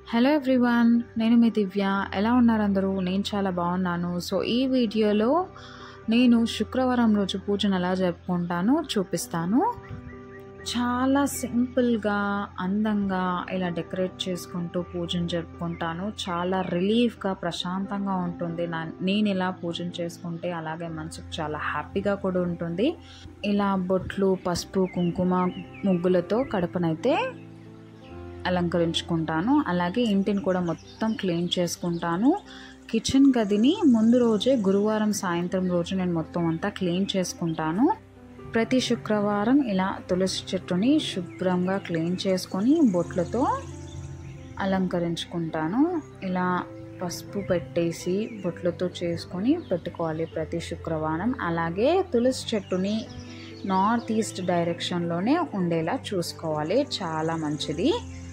hello everyone నేను మీ దివ్య ఎలా ఉన్నారు అందరూ నేను చాలా బాగున్నాను సో ఈ వీడియోలో నేను శుక్రవారం రోజు పూజను ఎలా జరుపుకుంటానో చూపిస్తాను చాలా సింపుల్గా అందంగా ఇలా డెకరేట్ చేసుకుంటూ పూజను జరుపుకుంటాను చాలా రిలీఫ్గా ప్రశాంతంగా ఉంటుంది నా నేను ఇలా పూజను చేసుకుంటే అలాగే మనసుకు చాలా హ్యాపీగా కూడా ఉంటుంది ఇలా బొట్లు పసుపు కుంకుమ ముగ్గులతో కడపనైతే అలంకరించుకుంటాను అలాగే ఇంటిని కూడా మొత్తం క్లీన్ చేసుకుంటాను కిచెన్ గదిని ముందు రోజే గురువారం సాయంత్రం రోజు నేను మొత్తం అంతా క్లీన్ చేసుకుంటాను ప్రతి శుక్రవారం ఇలా తులసి చెట్టుని శుభ్రంగా క్లీన్ చేసుకొని బొట్లతో అలంకరించుకుంటాను ఇలా పసుపు పెట్టేసి బొట్లతో చేసుకొని పెట్టుకోవాలి ప్రతి శుక్రవారం అలాగే తులసి చెట్టుని నార్త్ ఈస్ట్ డైరెక్షన్లోనే ఉండేలా చూసుకోవాలి చాలా మంచిది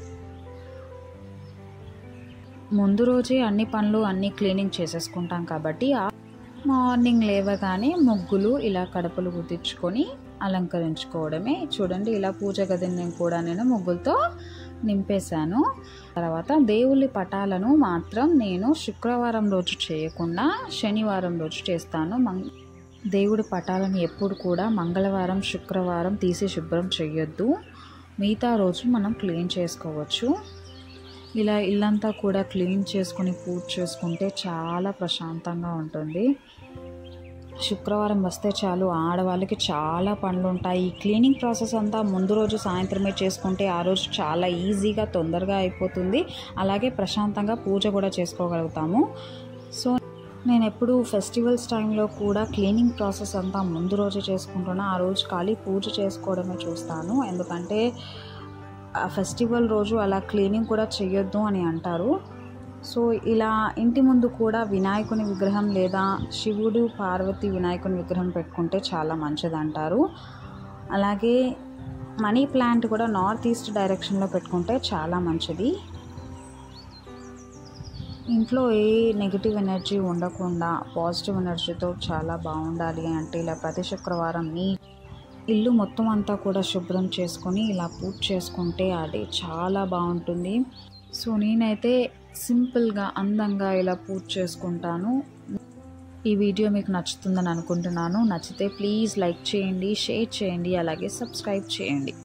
ముందు రోజే అన్ని పనులు అన్ని క్లీనింగ్ చేసేసుకుంటాం కాబట్టి మార్నింగ్ లేవగానే ముగ్గులు ఇలా కడపలు కుదిర్చుకొని అలంకరించుకోవడమే చూడండి ఇలా పూజ గదిని నేను కూడా నేను ముగ్గులతో నింపేశాను తర్వాత దేవుళ్ళ పటాలను మాత్రం నేను శుక్రవారం రోజు చేయకుండా శనివారం రోజు చేస్తాను మంగ్ దేవుడి పటాలను ఎప్పుడు కూడా మంగళవారం శుక్రవారం తీసి శుభ్రం చేయొద్దు మిగతా రోజు మనం క్లీన్ చేసుకోవచ్చు ఇలా ఇల్లంతా కూడా క్లీన్ చేసుకుని పూజ చేసుకుంటే చాలా ప్రశాంతంగా ఉంటుంది శుక్రవారం వస్తే చాలు ఆడవాళ్ళకి చాలా పనులు ఉంటాయి ఈ క్లీనింగ్ ప్రాసెస్ అంతా ముందు రోజు సాయంత్రమే చేసుకుంటే ఆ రోజు చాలా ఈజీగా తొందరగా అయిపోతుంది అలాగే ప్రశాంతంగా పూజ కూడా చేసుకోగలుగుతాము సో నేను ఎప్పుడు ఫెస్టివల్స్ టైంలో కూడా క్లీనింగ్ ప్రాసెస్ అంతా ముందు రోజే చేసుకుంటున్నా ఆ రోజు ఖాళీ పూజ చేసుకోవడమే చూస్తాను ఎందుకంటే ఆ ఫెస్టివల్ రోజు అలా క్లీనింగ్ కూడా చేయొద్దు అని అంటారు సో ఇలా ఇంటి ముందు కూడా వినాయకుని విగ్రహం లేదా శివుడు పార్వతి వినాయకుని విగ్రహం పెట్టుకుంటే చాలా మంచిది అంటారు అలాగే మనీ ప్లాంట్ కూడా నార్త్ ఈస్ట్ డైరెక్షన్లో పెట్టుకుంటే చాలా మంచిది ఇంట్లో ఏ నెగిటివ్ ఎనర్జీ ఉండకుండా పాజిటివ్ ఎనర్జీతో చాలా బాగుండాలి అంటే ఇలా ప్రతి శుక్రవారం నీ ఇల్లు మొత్తం అంతా కూడా శుభ్రం చేసుకొని ఇలా పూజ చేసుకుంటే అది చాలా బాగుంటుంది సో నేనైతే సింపుల్గా అందంగా ఇలా పూజ చేసుకుంటాను ఈ వీడియో మీకు నచ్చుతుందని అనుకుంటున్నాను నచ్చితే ప్లీజ్ లైక్ చేయండి షేర్ చేయండి అలాగే సబ్స్క్రైబ్ చేయండి